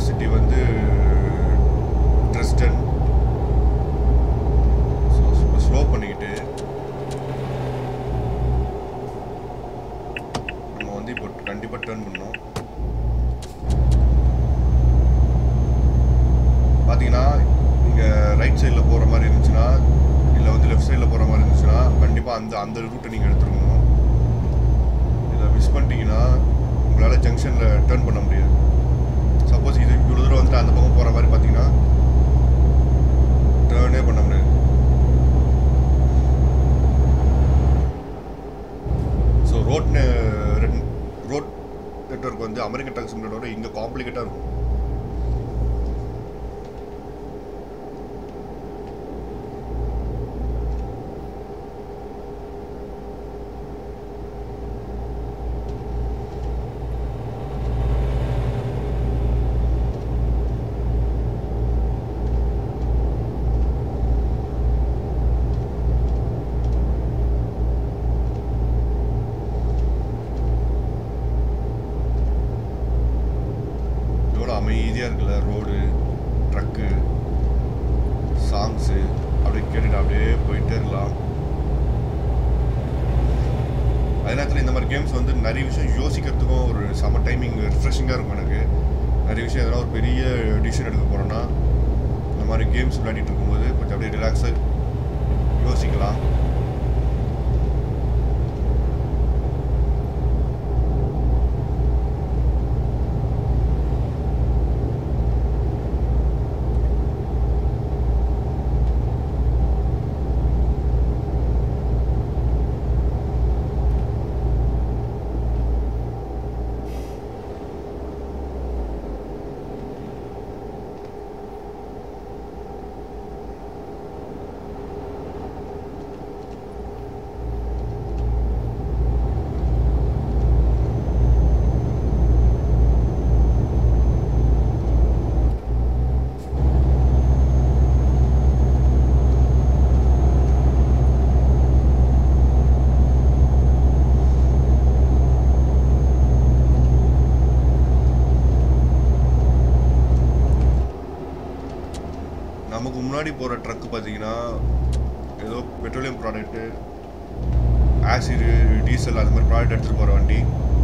City வந்து Dresden slow பண்ணிக்கிட்டு நம்ம வந்து இப்போ கண்டிப்பாக டேர்ன் பண்ணோம் பார்த்தீங்கன்னா நீங்கள் ரைட் சைடில் போகிற மாதிரி இருந்துச்சுன்னா இல்லை வந்து லெஃப்ட் சைடில் போகிற மாதிரி இருந்துச்சுன்னா கண்டிப்பாக அந்த அந்த ரூட்டை நீங்கள் எடுத்துருக்கணும் இதை மிஸ் பண்ணிட்டீங்கன்னா உங்களால் ஜங்ஷனில் டேர்ன் பண்ண முடியாது சப்போஸ் இது இவ்வளோ தூரம் வந்துட்டு அந்த பக்கம் போகிற மாதிரி பார்த்தீங்கன்னா டேர்னே பண்ண முடியாது ஸோ ரோட் ரோட் நெட்ஒர்க் வந்து அமெரிக்கன் ட்ரக் சிம்லோட இங்கே காம்ப்ளிகேட்டாக இருக்கும் எவ்வளோ அமைதியாக இருக்குல்ல ரோடு ட்ரக்கு சாங்ஸு அப்படியே கேட்டுட்டு அப்படியே போயிட்டே இருக்கலாம் அதே நேரத்தில் இந்த மாதிரி கேம்ஸ் வந்து நிறைய விஷயம் யோசிக்கிறதுக்கும் ஒரு செம டைமிங் ரிஃப்ரெஷிங்காக இருக்கும் எனக்கு நிறைய விஷயம் எதனா ஒரு பெரிய டிசிஷன் எடுக்க போகிறோன்னா இந்த மாதிரி கேம்ஸ் விளையாடிட்டு இருக்கும்போது கொஞ்சம் அப்படியே ரிலாக்ஸாக யோசிக்கலாம் நமக்கு முன்னாடி போகிற ட்ரக்கு பார்த்தீங்கன்னா ஏதோ பெட்ரோலியம் ப்ராடக்ட்டு ஆசிடு டீசல் அந்த மாதிரி ப்ராடக்ட் எடுத்துகிட்டு போகிற வண்டி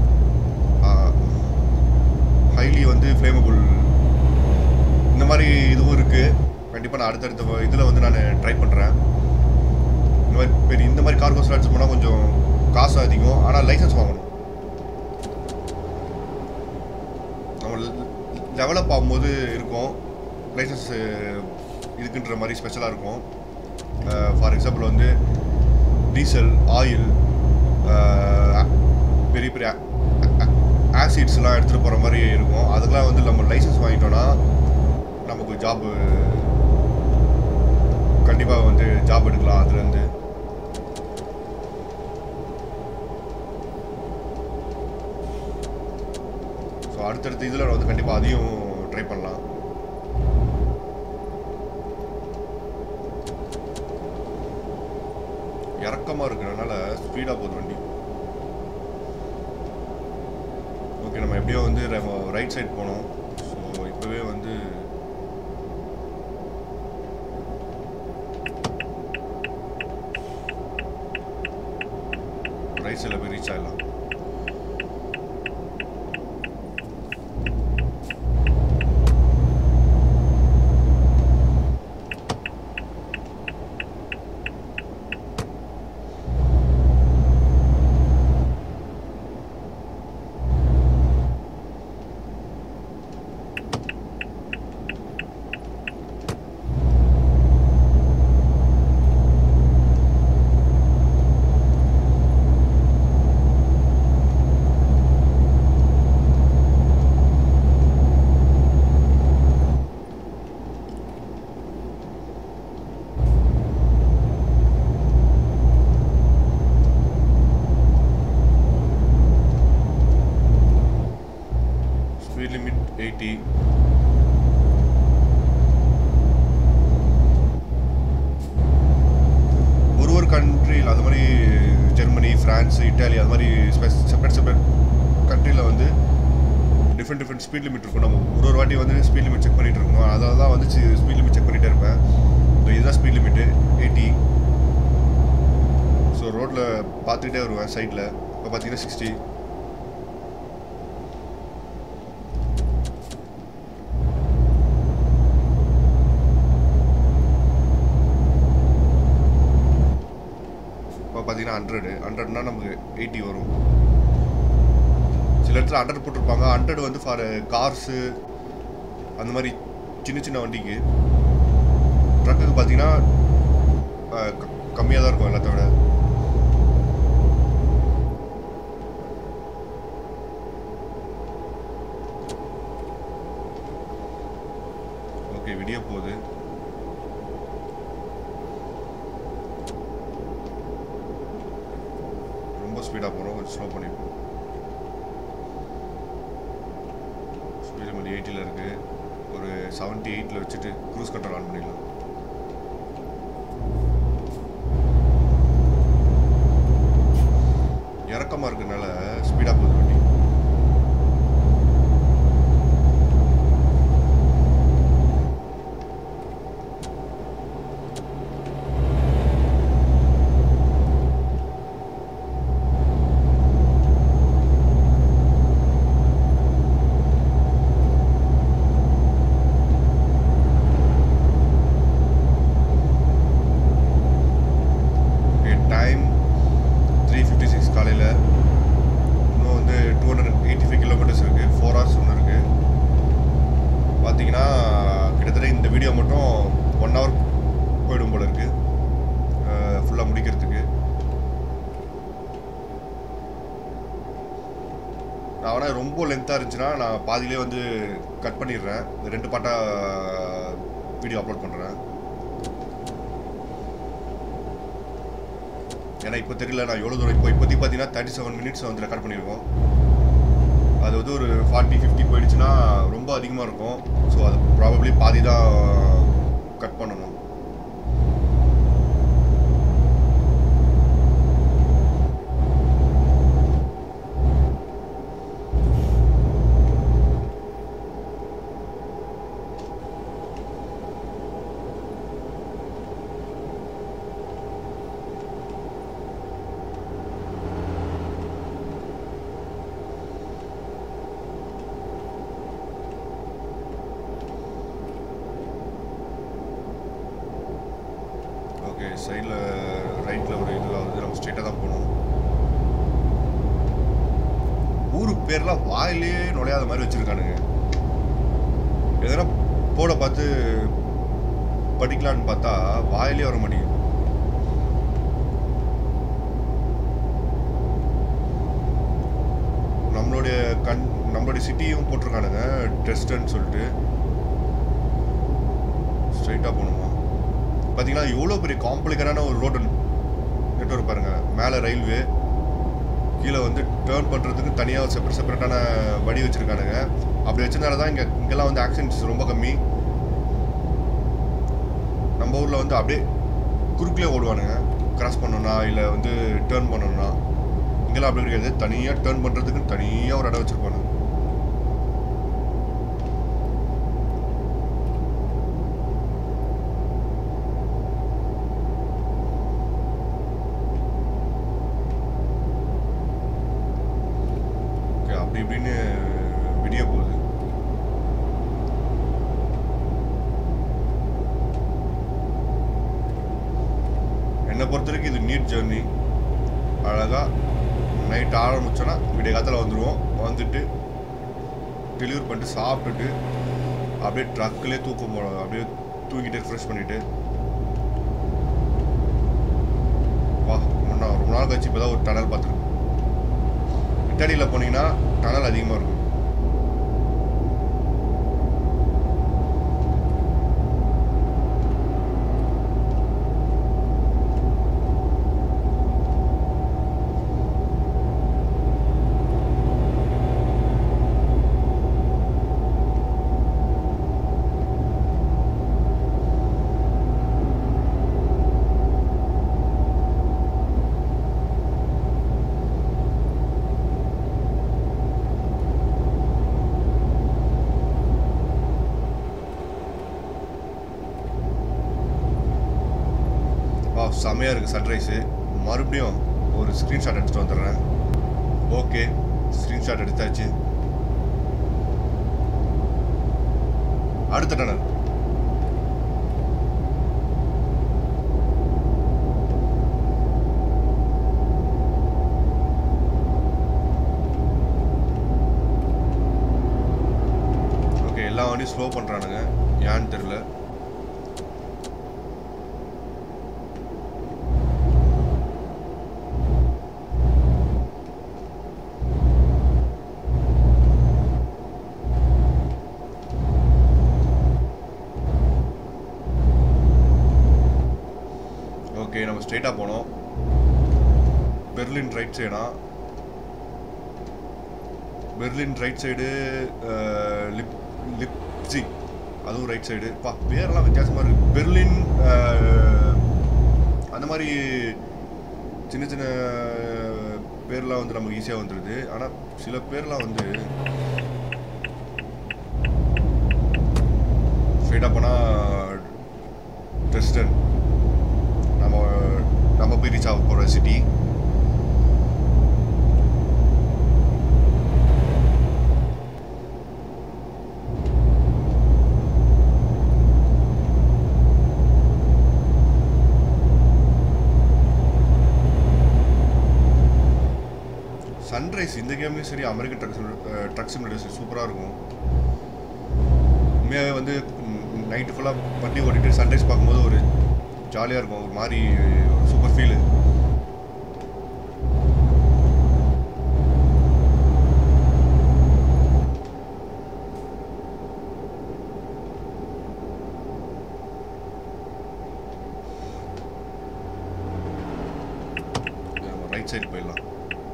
ஹைலி வந்து ஃப்ளேமபுள் இந்த மாதிரி இதுவும் இருக்குது கண்டிப்பாக நான் அடுத்தடுத்த இதில் வந்து நான் ட்ரை பண்ணுறேன் இந்த மாதிரி பெரிய இந்த மாதிரி கார்கோஸ்லாம் எடுத்து போனால் கொஞ்சம் காசு அதிகம் ஆனால் லைசன்ஸ் வாங்கணும் நம்ம டெவலப் ஆகும்போது இருக்கும் லைசன்ஸ் இதுக்குன்ற மாதிரி ஸ்பெஷலாக இருக்கும் ஃபார் எக்ஸாம்பிள் வந்து டீசல் ஆயில் பெரிய பெரிய ஆசிட்ஸ்லாம் எடுத்துகிட்டு போகிற மாதிரி இருக்கும் அதுக்கெலாம் வந்து நம்ம லைசன்ஸ் வாங்கிட்டோன்னா நமக்கு ஜாப்பு கண்டிப்பாக வந்து ஜாப் எடுக்கலாம் அதுலேருந்து ஸோ அடுத்தடுத்த இதில் வந்து கண்டிப்பாக அதையும் ட்ரை பண்ணலாம் இறக்கமாக இருக்கிறதுனால ஸ்பீடாக போகுது வண்டி ஓகே நம்ம எப்படியோ வந்து ரைட் சைடு போனோம் ஸோ இப்போவே வந்து ரைட் சைடில் போய் ரீச் ஆகிடலாம் ஸ்பீட் லிமிட் எயிட்டி ஒரு ஒரு கண்ட்ரியில் அது மாதிரி ஜெர்மனி ஃப்ரான்ஸ் இட்டாலி அது மாதிரி செப்பரேட் செப்பரேட் கண்ட்ரியில் வந்து டிஃப்ரெண்ட் டிஃப்ரெண்ட் ஸ்பீட் லிமிட் இருக்கும் நம்ம ஒரு ஒரு வாட்டி வந்து ஸ்பீட் லிமிட் செக் பண்ணிட்டு இருக்கணும் அதனால தான் வந்து ஸ்பீட் லிமிட் செக் பண்ணிட்டே இருப்பேன் இப்போ இதுதான் ஸ்பீட் லிமிட்டு எயிட்டி ஸோ ரோட்டில் பார்த்துக்கிட்டே வருவேன் சைடில் இப்போ பார்த்தீங்கன்னா சிக்ஸ்டி இப்போ பார்த்தீங்கன்னா ஹண்ட்ரடு ஹண்ட்ரட்னா நமக்கு எயிட்டி வரும் சில இடத்துல ஹண்ட்ரட் போட்டிருப்பாங்க ஹண்ட்ரட் வந்து ஃபார் கார்ஸு அந்த மாதிரி சின்ன சின்ன வண்டிக்கு ட்ரக்குக்கு பார்த்தீங்கன்னா கம்மியாக தான் இருக்கும் எல்லாத்த விட ஓகே விடிய போகுது ரொம்ப ஸ்பீடாக போகிறோம் கொஞ்சம் ஸ்லோ பண்ணிப்போம் ஸ்பீட் லிமிட் எயிட்டியில் இருக்குது ஒரு செவன்ட்டி எயிட்டில் வச்சுட்டு க்ரூஸ் கண்ட்ரோல் ஆன் பண்ணிடலாம் இறக்கமாக இருக்கனால ஸ்பீடாக போகுது வண்டி டைம் த்ரீ ஃபிஃப்டி சிக்ஸ் காலையில் இன்னும் வந்து two hundred eighty five kilometres இருக்குது ஃபோர் ஹவர்ஸ் ஒன்று இருக்குது பார்த்தீங்கன்னா கிட்டத்தட்ட இந்த வீடியோ மட்டும் ஒன் ஹவர் போயிடும் போல இருக்குது ஃபுல்லாக முடிக்கிறதுக்கு நான் வேணால் ரொம்ப லென்த்தாக இருந்துச்சுன்னா நான் பாதியிலே வந்து கட் பண்ணிடுறேன் இந்த ரெண்டு பாட்டாக வீடியோ அப்லோட் பண்ணுறேன் ஏன்னா இப்போ தெரியல நான் எவ்வளோ தூரம் இப்போ இப்போதைக்கு பார்த்தீங்கன்னா தேர்ட்டி செவன் மினிட்ஸ் வந்து ரெக்கார்ட் பண்ணியிருக்கோம் அது வந்து ஒரு ஃபார்ட்டி ஃபிஃப்டி போயிடுச்சுன்னா ரொம்ப அதிகமாக இருக்கும் ஸோ அது ப்ராபப்ளி பாதி தான் கட் பண்ணணும் ஓகே சைடில் ரைட்டில் ஒரு இதில் வந்து நம்ம ஸ்ட்ரெயிட்டாக தான் போகணும் ஊரு பேர்லாம் வாயிலே நுழையாத மாதிரி வச்சுருக்கானுங்க எதனா போட பார்த்து படிக்கலான்னு பார்த்தா வாயிலே வர மாட்டேங்குது நம்மளுடைய கண் நம்மளுடைய சிட்டியும் போட்டிருக்கானுங்க டெஸ்ட்டுன்னு சொல்லிட்டு ஸ்ட்ரைட்டாக போகணுமா பார்த்தீங்கன்னா எவ்வளோ பெரிய காம்ப்ளிகேட்டான ஒரு ரோடு நெட்ஒர்க் பாருங்க மேலே ரயில்வே கீழே வந்து டேர்ன் பண்ணுறதுக்கு தனியாக செப்பரேட் செப்பரேட்டான வழி வச்சுருக்கானுங்க அப்படி வச்சதுனால தான் இங்கே இங்கெல்லாம் வந்து ஆக்சிடென்ட்ஸ் ரொம்ப கம்மி நம்ம ஊரில் வந்து அப்படியே குறுக்கிலே ஓடுவானுங்க கிராஸ் பண்ணணும்னா இல்லை வந்து டேர்ன் பண்ணணும்னா இங்கெல்லாம் அப்படி கிடையாது தனியாக டேர்ன் பண்ணுறதுக்கு தனியாக ஒரு இடம் வச்சுருப்பானுங்க ஓகே அப்படி இப்படின்னு விடிய போகுது என்னை பொறுத்த வரைக்கும் இது நீட் ஜேர்னி அழகாக நைட் ஆரம்பிச்சோன்னா விடிய காலத்தில் வந்துடுவோம் வந்துட்டு டெலிவரி பண்ணிட்டு சாப்பிட்டுட்டு அப்படியே ட்ரக்லேயே தூக்கம் போட அப்படியே தூங்கிட்டு ஃப்ரெஷ் பண்ணிட்டு வா முன்னா ரொம்ப நாள் கழிச்சு இப்போ தான் ஒரு டனல் பார்த்துருக்கோம் இட்டாலியில் போனீங்கன்னா டனல் அதிகமாக இருக்கும் செமையாக இருக்குது சன்ரைஸு மறுபடியும் ஒரு ஸ்க்ரீன்ஷாட் எடுத்துகிட்டு வந்துடுறேன் ஓகே ஸ்க்ரீன்ஷாட் எடுத்தாச்சு அடுத்த டனல் ஓகே எல்லா வண்டியும் ஸ்லோ பண்ணுறானுங்க ஏன்னு தெரில ஓகே நம்ம ஸ்ட்ரைட்டாக போனோம் பெர்லின் ரைட் சைடா பெர்லின் ரைட் சைடு லிப் லிப்சி அதுவும் ரைட் சைடு பா பேரெல்லாம் வித்தியாசமாக இருக்குது பெர்லின் அஹ், அந்த மாதிரி சின்ன சின்ன பேர்லாம் வந்து நமக்கு ஈஸியாக வந்துடுது ஆனால் சில பேர்லாம் வந்து ஸ்ட்ரைட்டாக போனால் டெஸ்டன் நம்ம நம்ம போய் ரீச் ஆக போகிற சிட்டி சன்ரைஸ் இந்த கேம்லேயும் சரி அமெரிக்கன் ட்ரக் ட்ரக் சிமுலேட்டர் சூப்பராக இருக்கும் உண்மையாகவே வந்து நைட்டு ஃபுல்லாக வண்டி ஓட்டிட்டு சன்ரைஸ் பார்க்கும்போது ஒரு ஜாலியாக இருக்கும் ஒரு மாதிரி ஒரு சூப்பர் ஃபீலு ரைட் சைடு போயிடலாம்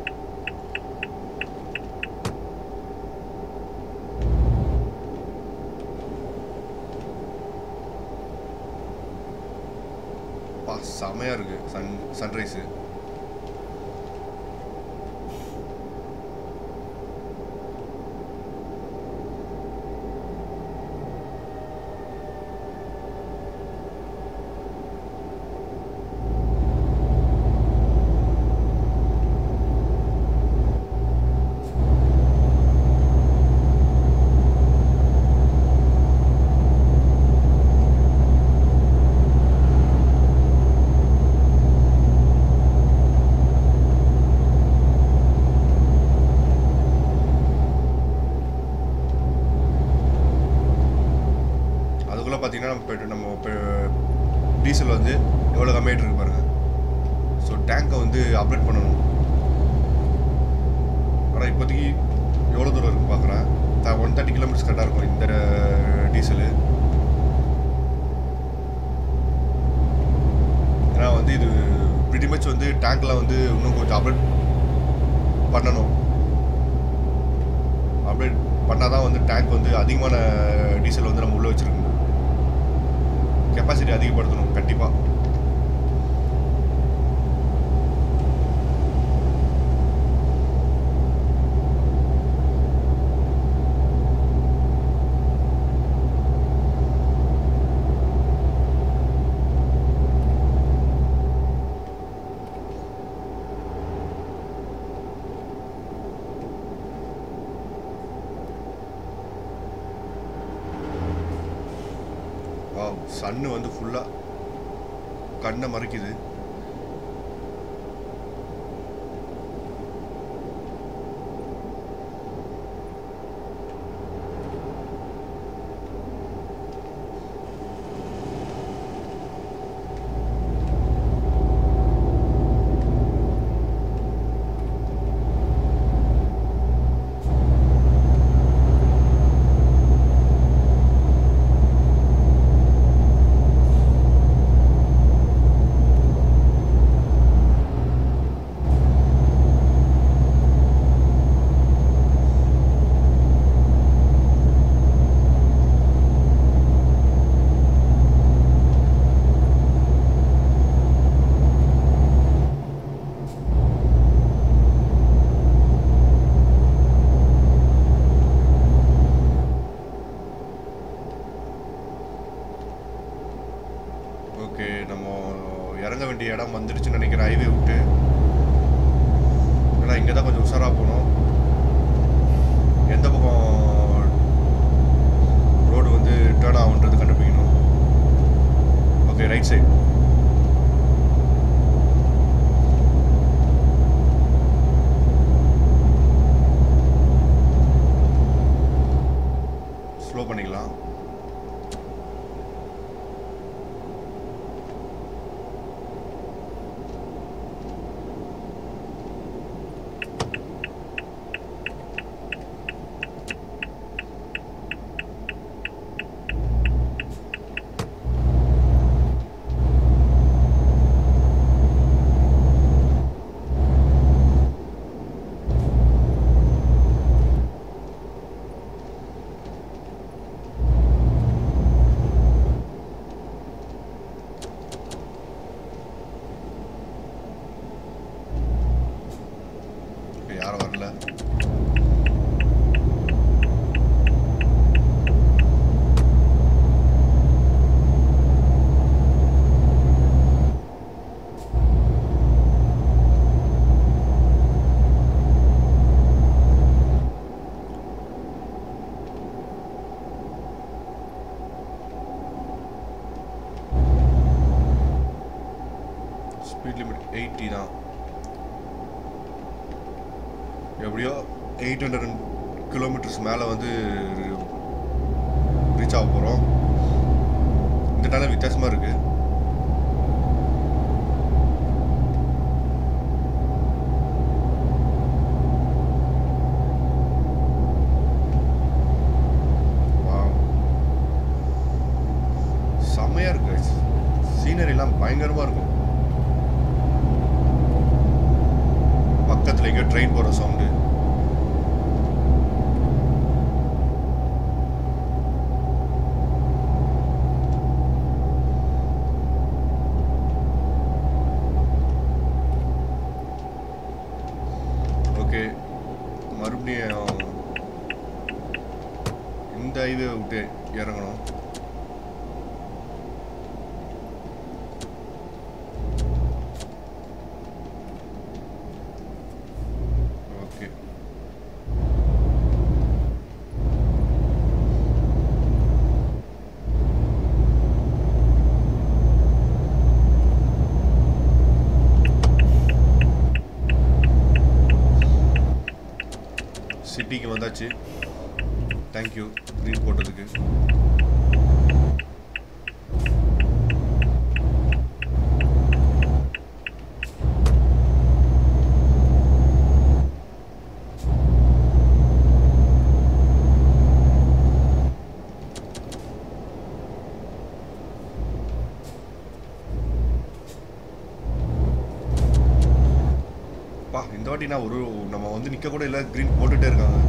பா செமையாக இருக்குது சன் சன்ரைஸு அதுக்குள்ளே பார்த்தீங்கன்னா நம்ம பெட்ரோ- நம்ம பெ- டீசல் வந்து எவ்வளோ கம்மியாயிட்டு இருக்கு பாருங்க ஸோ டேங்கை வந்து அப்டேட் பண்ணணும் ஆனால் இப்போதைக்கு எவ்வளோ தூரம் இருக்குன்னு பார்க்குறேன் ஒன் தேர்ட்டி கிலோமீட்டர்ஸ் கரெக்டாக இருக்கும் இந்த டீசலு ஏன்னா வந்து இது pretty much வந்து டேங்க்கில் வந்து இன்னும் கொஞ்சம் அப்டேட் பண்ணணும் அப்டேட் பண்ணால் தான் வந்து டேங்க் வந்து அதிகமான டீசல் வந்து நம்ம உள்ளே வச்சுருக்கணும் கெப்பாசிட்டி அதிகப்படுத்தணும் கண்டிப்பாக வா சன்னு வந்து ஃபுல்லாக கண்ணை மறைக்குது ஓகே நம்ம இறங்க வேண்டிய இடம் வந்துடுச்சுன்னு நினைக்கிறேன் ஹைவே விட்டு ஏன்னா இங்கே தான் கொஞ்சம் உஷாராக போகணும் எந்த பக்கம் ரோடு வந்து டேர்ன் ஆகுன்றது கண்டுபிடிக்கணும் ஓகே ரைட் சைடு ஸ்லோ பண்ணிக்கலாம் ஓகே யாரும் வரல ஸ்பீட் லிமிட் எயிட்டி தான் எப்படியோ எயிட் ஹண்ட்ரட் கிலோமீட்டர்ஸ் மேலே வந்து ரீச் ஆக போகிறோம் இந்த டைம் வித்தியாசமாக இருக்கு Wow. செம்மையா இருக்கு சீனரிலாம் பயங்கரமாக இருக்கும் பக்கத்தில் எங்கேயோ ட்ரெயின் போகிற சவுண்டு ஓகே மறுபடியும் இந்த ஹைவே விட்டு இறங்கணும் ஓகே சிட்டிக்கு வந்தாச்சு தேங்க்யூ க்ரீன் போட்டதுக்கு பா இந்த வாட்டி நான் ஒரு நம்ம வந்து நிக்க கூட இல்லை க்ரீன் போட்டுட்டே இருக்காங்க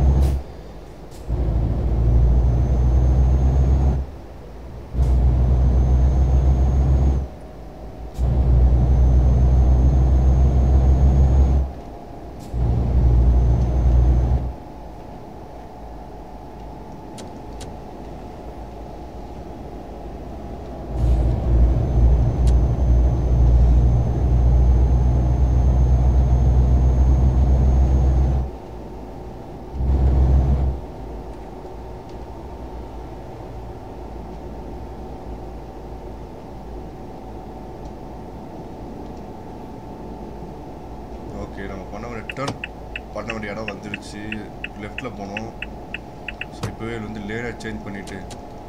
ஓகே நம்ம பண்ண வேண்டிய டர்ன் பண்ண வேண்டிய இடம் வந்துருச்சு லெஃப்டில் போனோம் ஸோ இப்போவே இது வந்து லேனாக சேஞ்ச் பண்ணிவிட்டு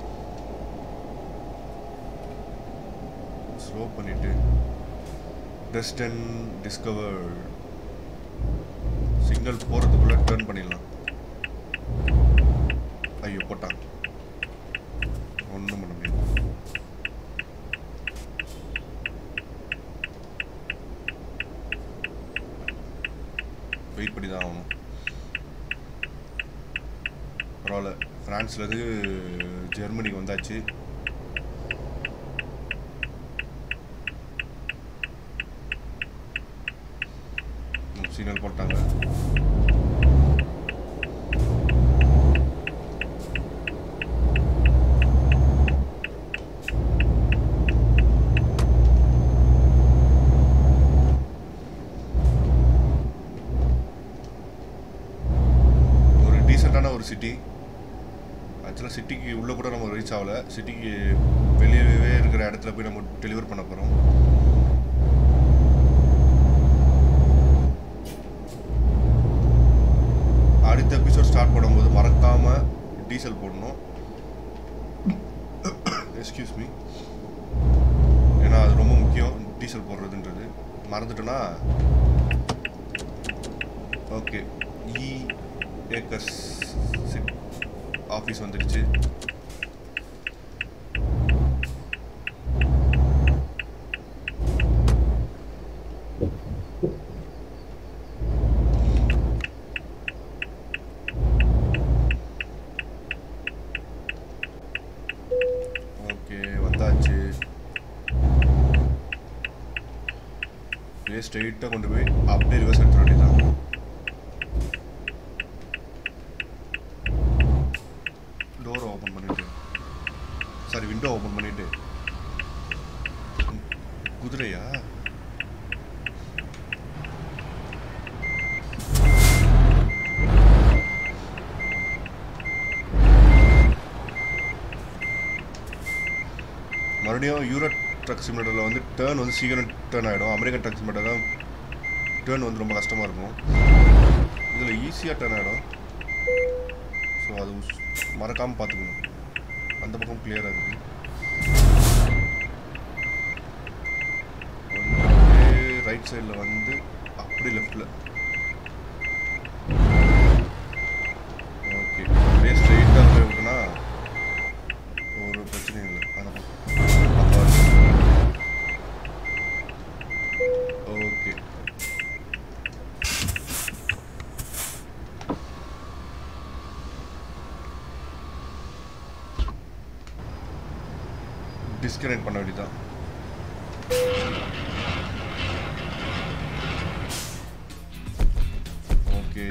ஸ்லோ பண்ணிவிட்டு டெஸ்டன் டிஸ்கவர் சிக்னல் போகிறதுக்குள்ளே டர்ன் பண்ணிடலாம் ஐயோ போட்டான் ஒன்றும் பண்ண முடியாது வெயிட் பண்ணி தான் ஆகணும் பரவாயில்ல ஃப்ரான்ஸ்லேருந்து ஜெர்மனிக்கு வந்தாச்சு சிக்னல் போட்டாங்க கூட நம்ம ரீச் ஆகல சிட்டிக்கு வெளியவே இருக்கிற இடத்துல போய் நம்ம டெலிவர் பண்ண போகிறோம் அடுத்த எபிசோட் ஸ்டார்ட் பண்ணும்போது மறக்காம டீசல் போடணும் எக்ஸ்கியூஸ் மீ ஏன்னா அது ரொம்ப முக்கியம் டீசல் போடுறதுன்றது மறந்துட்டோன்னா ஓகே இ ஏக்கர்ஸ் சிட் ஆஃபீஸ் வந்துடுச்சு ஓகே வந்தாச்சு அப்படியே ஸ்ட்ரெயிட்டாக கொண்டு போய் அப்படியே ரிவர்ஸ் எடுத்துட வேண்டியதான் டோரை ஓப்பன் பண்ணிட்டு சாரி விண்டோ ஓப்பன் பண்ணிட்டு குதிரையா மறுபடியும் யூரோ ட்ரக் சிமிலேட்டரில் வந்து டேர்ன் வந்து சீக்கிரம் டேர்ன் ஆகிடும் அமெரிக்கன் ட்ரக் சிமிலேட்டர் தான் டேர்ன் வந்து ரொம்ப கஷ்டமாக இருக்கும் இதில் ஈஸியாக டேர்ன் ஆகிடும் ஸோ அது மறக்காமல் பார்த்துக்கணும் அந்த பக்கம் கிளியராக இருக்குது ரைட் சைடில் வந்து அப்படி லெஃப்டில் ஓகே அப்படியே ஸ்ட்ரெயிட்டாக போய் விட்டுனா ஒரு பிரச்சனையும் இல்லை அந்த பக்கம் அப்போ ஓகே டிஸ்கனெக்ட் பண்ண வேண்டியதான் ஓகே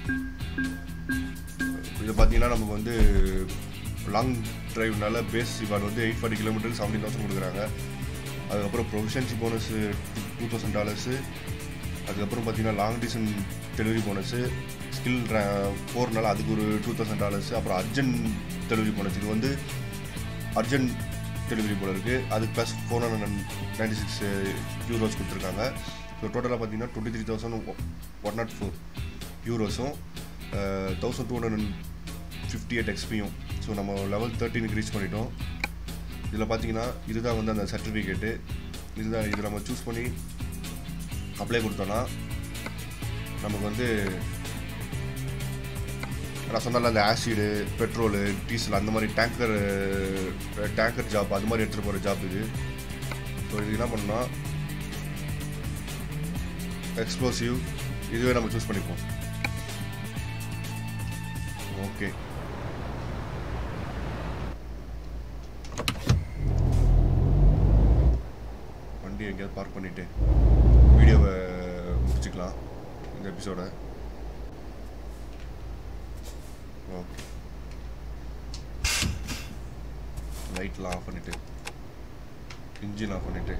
இதை பார்த்தீங்கன்னா நமக்கு வந்து லாங் டிரைவ்னால பேஸ் இவான் வந்து எயிட் ஃபார்ட்டி கிலோமீட்டருக்கு செவன்டீன் தௌசண்ட் கொடுக்குறாங்க அதுக்கப்புறம் proficiency bonus two thousand dollars அதுக்கப்புறம் பார்த்தீங்கன்னா long distance delivery bonus skill போகிறனால அதுக்கு ஒரு டூ தௌசண்ட் டாலர்ஸு அப்புறம் அர்ஜென்ட் டெலிவரி போனஸ் இது வந்து அர்ஜென்ட் டெலிவரி போல இருக்குது அதுக்கு plus four hundred ninety six euros கொடுத்துருக்காங்க ஸோ டோட்டலாக பார்த்தீங்கன்னா twenty three thousand one nought four யூரோஸும் thousand two hundred fifty eight எக்ஸ்பியும் ஸோ நம்ம லெவல் தேர்ட்டினுக்கு ரீச் பண்ணிட்டோம் இதில் பார்த்தீங்கன்னா இதுதான் வந்து அந்த சர்டிஃபிகேட்டு இதுதான் இது நம்ம சூஸ் பண்ணி அப்ளை கொடுத்தோன்னா நமக்கு வந்து நான் சொன்னால அந்த ஆசிடு பெட்ரோலு டீசல் அந்த மாதிரி டேங்கர் டேங்கர் ஜாப் அது மாதிரி எடுத்துகிட்டு போகிற ஜாப் இது ஸோ இது என்ன பண்ணால் எக்ஸ்ப்ளோசிவ் இதுவே நம்ம சூஸ் பண்ணிப்போம் ஓகே வண்டி எங்கேயாவது பார்க் பண்ணிவிட்டு வீடியோவை முடிச்சுக்கலாம் இந்த எபிசோட ஓகே லைட்லாம் ஆஃப் பண்ணிவிட்டு இன்ஜின் ஆஃப் பண்ணிவிட்டு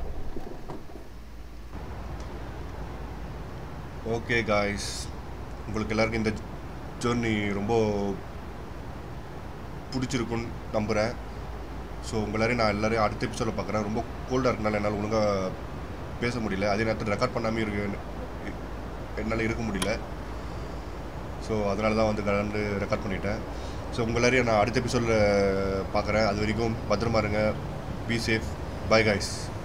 ஓகே காய்ஸ் உங்களுக்கு எல்லாருக்கும் இந்த ஜேர்னி ரொம்ப பிடிச்சிருக்குன்னு நம்புகிறேன் ஸோ உங்கள் எல்லாரையும் நான் எல்லாரையும் அடுத்த எபிசோடில் பார்க்குறேன் ரொம்ப கோல்டாக இருக்கனால என்னால் ஒழுங்காக பேச முடியல அதே நேரத்தில் ரெக்கார்ட் பண்ணாமே இருக்கு என்னால் இருக்க முடியல ஸோ அதனால தான் வந்து கலந்து ரெக்கார்ட் பண்ணிட்டேன் ஸோ உங்கள் எல்லாரையும் நான் அடுத்த எபிசோடில் பார்க்குறேன் அது வரைக்கும் பத்திரமா இருங்க பி சேஃப் பை காய்ஸ்